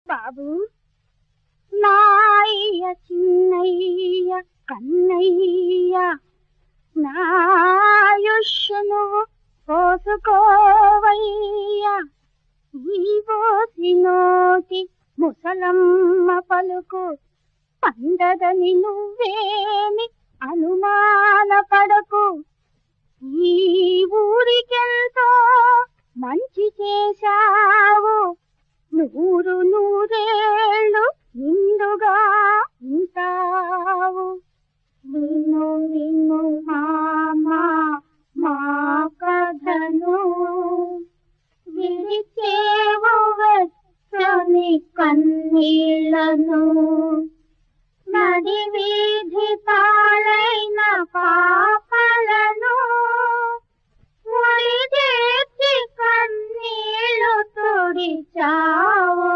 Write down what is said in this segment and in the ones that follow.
బాబు నాయ్య చిన్నయ్య కన్నయ్య నాయుష్ను పోసుకోవయ్యా ఈ పోసి నోటి ముసలమ్మ పలుకు పండదని నువ్వేమి అనుమాన పడకు ఈ ఊరికెంతో మంచి చేశావు నూరు నూరేళ్ళు నిండుగా ఉంటావు విను విను మామా మా కథను విడిచేవు వెచ్చని కన్నీళ్లను నడి వీధి పాలైన పాపలను ముడిచేర్చి కన్నీళ్లు తుడిచావు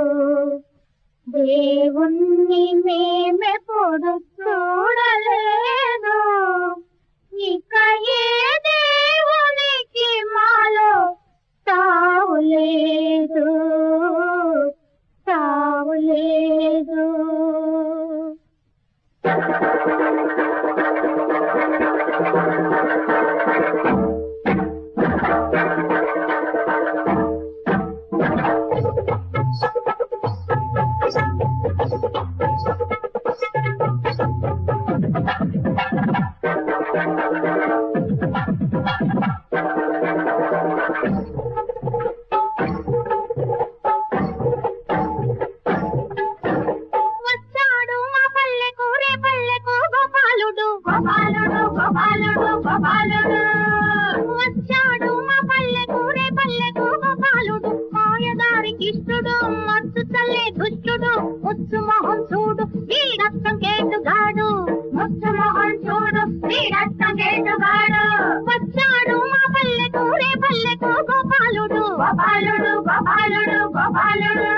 దేవుణ్ణి మేమెప్పుడు చూడలేదు ఇక ఏ దేవునికి మాలో తావులేదు తావులేదు వచ్చాడు మా పల్లెకు రే పల్లెకు గోపాలుడు గోపాలుడు గోపాలుడు గోపాలుడు వచ్చాడు మా పల్లెకు రే పల్లెకు గోపాలుడు మాయదారికి ఇష్టుడు మత్తు తల్లే దుష్టుడు ముచ్చు మొహం చూడు వీడత్తం కేటుగాడు ముచ్చు మొహం చూడు వీడత్తం కేటుగాడు వచ్చాడు మా పల్లెకు రే పల్లెకు గోపాలుడు గోపాలుడు గోపాలుడు గోపాలుడు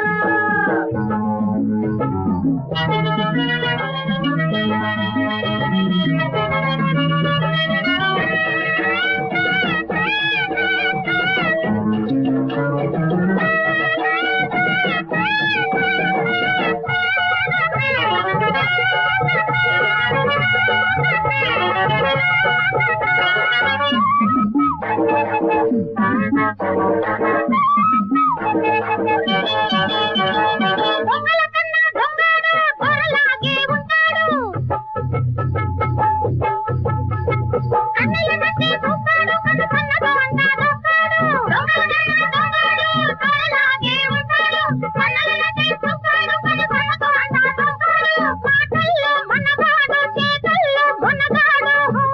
దొంగల కన్నా దొంగడు దొరలాగే ఉంటాడు కన్నెల కట్టి చూస్తాడు కను కన్నతో అంతా దొక్కాడు దొంగల కన్నా దొంగడు దొరలాగే ఉంటాడు కన్నెల కట్టి చూస్తాడు కను కన్నతో అంతా దొక్కాడు మాటల్లో మనగాడు చేతల్లో మొనగాడు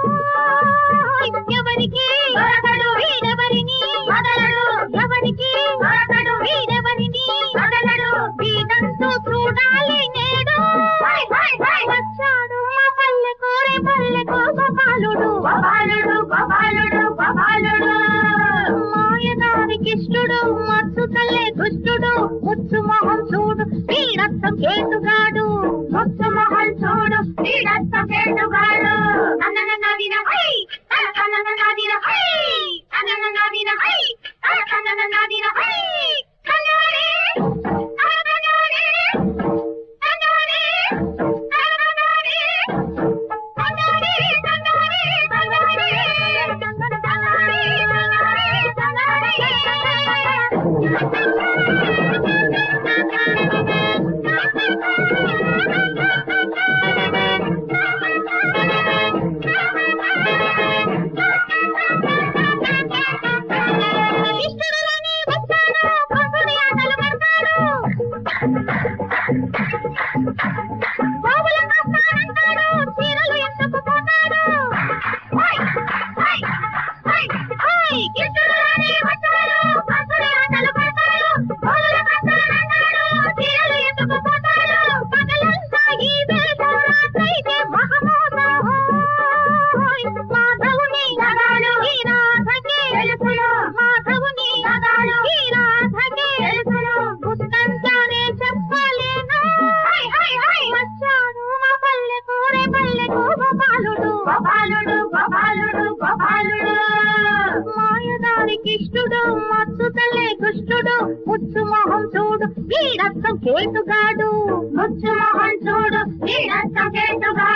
ఎవరికి దొరకడు వీడెవరిని వదలడు ఎవరికి దొరకడు వీడెవరిని వదలడు వీడంతూ చూడాలి నేడు వచ్చాడు మా పల్లె కోరే పల్లె గోపాలుడు గోపాలుడు గోపాలుడు గోపాలుడు మాయదారికిష్టుడు మత్తు తల్లే దుష్టుడు ముచ్చు మొహం చూడు వీడత్తం కేటుగాడు ముచ్చు మొహం చూడు వీడత్తం కేటుగాడు అన్నన నాదిన హై అన్నన నాదిన హై అన్నన నాదిన హై అన్నన నాదిన హై కన్నారే అన్ననారే అన్నారే అన్ననారే అన్నారే అన్నారే అన్నారే అన్నారే వీడత్తం కేటుగాడు ముచ్చు మొహం చూడు వీడత్తం కేటుగాడు